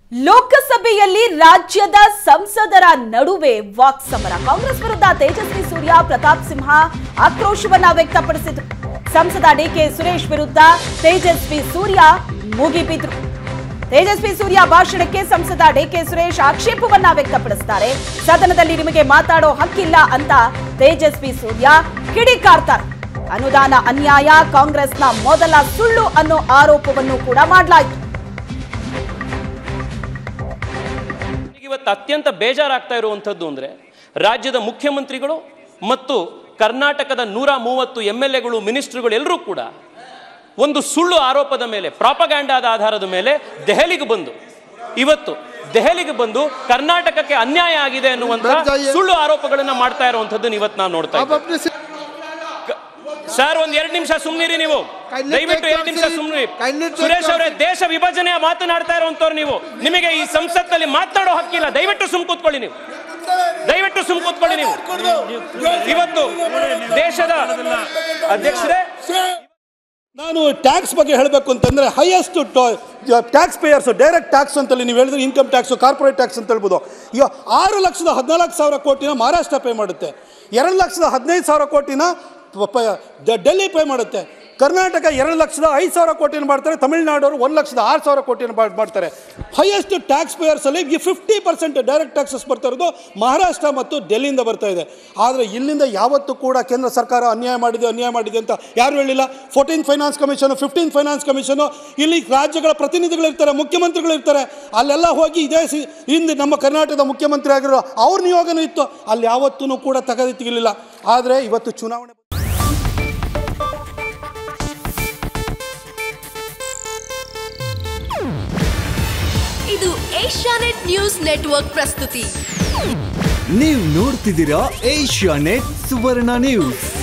ಲೋಕಸಭೆಯಲ್ಲಿ ರಾಜ್ಯದ ಸಂಸದರ ನಡುವೆ ವಾಕ್ಸಮರ ಕಾಂಗ್ರೆಸ್ ವಿರುದ್ಧ ತೇಜಸ್ವಿ ಸೂರ್ಯ ಪ್ರತಾಪ್ ಸಿಂಹ ಆಕ್ರೋಶವನ್ನ ವ್ಯಕ್ತಪಡಿಸಿದ್ರು ಸಂಸದ ಡಿಕೆ ಸುರೇಶ್ ವಿರುದ್ಧ ತೇಜಸ್ವಿ ಸೂರ್ಯ ಮುಗಿಬಿದ್ರು ತೇಜಸ್ವಿ ಸೂರ್ಯ ಭಾಷಣಕ್ಕೆ ಸಂಸದ ಡಿಕೆ ಸುರೇಶ್ ಆಕ್ಷೇಪವನ್ನ ವ್ಯಕ್ತಪಡಿಸ್ತಾರೆ ಸದನದಲ್ಲಿ ನಿಮಗೆ ಮಾತಾಡೋ ಹಕ್ಕಿಲ್ಲ ಅಂತ ತೇಜಸ್ವಿ ಸೂರ್ಯ ಕಿಡಿಕಾರ್ತಾರೆ ಅನುದಾನ ಅನ್ಯಾಯ ಕಾಂಗ್ರೆಸ್ನ ಮೊದಲ ಸುಳ್ಳು ಅನ್ನೋ ಆರೋಪವನ್ನು ಕೂಡ ಮಾಡಲಾಯಿತು ನನಗೆ ಇವತ್ತು ಅತ್ಯಂತ ಬೇಜಾರಾಗ್ತಾ ಇರುವಂಥದ್ದು ಅಂದರೆ ರಾಜ್ಯದ ಮುಖ್ಯಮಂತ್ರಿಗಳು ಮತ್ತು ಕರ್ನಾಟಕದ ನೂರ ಮೂವತ್ತು ಎಮ್ ಎಲ್ ಎಗಳು ಮಿನಿಸ್ಟ್ರುಗಳು ಎಲ್ಲರೂ ಕೂಡ ಒಂದು ಸುಳ್ಳು ಆರೋಪದ ಮೇಲೆ ಪ್ರಾಪಗ್ಯಾಂಡಾದ ಆಧಾರದ ಮೇಲೆ ದೆಹಲಿಗೆ ಬಂದು ಇವತ್ತು ದೆಹಲಿಗೆ ಬಂದು ಕರ್ನಾಟಕಕ್ಕೆ ಅನ್ಯಾಯ ಆಗಿದೆ ಅನ್ನುವಂಥ बैठ जाइए। ಸುಳ್ಳು ಆರೋಪಗಳನ್ನ ಮಾಡ್ತಾ ಇರುವಂಥದ್ದನ್ನು ಇವತ್ತು ನಾವು ನೋಡ್ತಾ आप ಇದ್ದೀವಿ अपने से ಸರ್ ಒಂದ್ ಎರಡು ನಿಮಿಷ ಸುಮ್ನಿರಿ ನೀವು Kindly ದಯವಿಟ್ಟು take ಎರಡು ನಿಮಿಷ your seat. ಸುಮ್ನಿರಿ Kindly take Suresh your ಅವರೇ ದೇಶ ವಿಭಜನೆಯ ಮಾತನಾಡ್ತಾ ಇರುವಂತವ್ರು ನೀವು ನಿಮಗೆ ಈ ಸಂಸತ್ನಲ್ಲಿ ಮಾತನಾಡೋ ಹಕ್ಕಿಲ್ಲ ದಯವಿಟ್ಟು ಸುಮ್ ಕೂತ್ಕೊಳ್ಳಿ ನೀವು ದಯವಿಟ್ಟು ಸುಮ್ ಕೂತ್ಕೊಳ್ಳಿ ನೀವು ಇವತ್ತು ದೇಶದ ಅಧ್ಯಕ್ಷರೇ ನಾನು ಟ್ಯಾಕ್ಸ್ ಬಗ್ಗೆ ಹೇಳಬೇಕು ಅಂತಂದರೆ highest tax payers direct tax ಅಂತಲ್ಲಿ ನೀವು ಹೇಳಿದ್ರೆ ಇನ್ಕಮ್ ಟ್ಯಾಕ್ಸು ಕಾರ್ಪೊರೇಟ್ ಟ್ಯಾಕ್ಸ್ ಅಂತ ಹೇಳ್ಬೋದು ಈಗ ಆರು ಲಕ್ಷದ ಹದಿನಾಲ್ಕು ಸಾವಿರ ಕೋಟಿನ ಮಹಾರಾಷ್ಟ್ರ ಪೇ ಮಾಡುತ್ತೆ ಎರಡು ಲಕ್ಷದ ಹದಿನೈದು ಸಾವಿರ ಕೋಟಿನ ಪ- ಪ- ದ- ಡೆಲ್ಲಿ ಪೇ ಮಾಡುತ್ತೆ ಕರ್ನಾಟಕ ಎರಡು ಲಕ್ಷದ ಐದು ಸಾವಿರ ಕೋಟಿನ ಮಾಡ್ತಾರೆ ತಮಿಳುನಾಡವರು ಒಂದು ಲಕ್ಷದ ಆರು ಸಾವಿರ ಕೋಟಿನ ಮಾಡ್- ಮಾಡ್ತಾರೆ ಹೈಯೆಸ್ಟ್ ಟ್ಯಾಕ್ಸ್ ಪೇಯರ್ಸಲ್ಲಿ ಈ ಫಿಫ್ಟಿ ಪರ್ಸೆಂಟ್ ಡೈರೆಕ್ಟ್ ಟ್ಯಾಕ್ಸಸ್ ಬರ್ತಾ ಇರೋದು ಮಹಾರಾಷ್ಟ್ರ ಮತ್ತು ಡೆಲ್ಲಿಯಿಂದ ಬರ್ತಾ ಇದೆ ಆದರೆ ಇಲ್ಲಿಂದ ಯಾವತ್ತೂ ಕೂಡ ಕೇಂದ್ರ ಸರ್ಕಾರ ಅನ್ಯಾಯ ಮಾಡಿದೆ ಅನ್ಯಾಯ ಮಾಡಿದೆ ಅಂತ ಯಾರು ಹೇಳಿಲ್ಲ fourteen finance commission fifteen finance commission ಇಲ್ಲಿ ರಾಜ್ಯಗಳ ಪ್ರತಿನಿಧಿಗಳಿರ್ತಾರೆ ಮುಖ್ಯಮಂತ್ರಿಗಳು ಇರ್ತಾರೆ ಅಲ್ಲೆಲ್ಲ ಹೋಗಿ ಇದೇ ಸಿ ಹಿಂದೆ ನಮ್ಮ ಕರ್ನಾಟಕದ ಮುಖ್ಯಮಂತ್ರಿ ಆಗಿರೋ ಅವ್ರ ನಿಯೋಗನೂ ಇತ್ತು ಅಲ್ಲಿ ಯಾವತ್ತೂ ಕೂಡ ತೆಗೆದಿತ್ತಿರಲಿಲ್ಲ ಆದರೆ ಇವತ್ತು ಚುನಾವಣೆ ಇದು ಏಷ್ಯಾನೆಟ್ ನ್ಯೂಸ್ ನೆಟ್ವರ್ಕ್ ಪ್ರಸ್ತುತಿ ನೀವು ನೋಡ್ತಿದ್ದೀರಾ ಏಷ್ಯಾ ನೆಟ್ ಸುವರ್ಣ ನ್ಯೂಸ್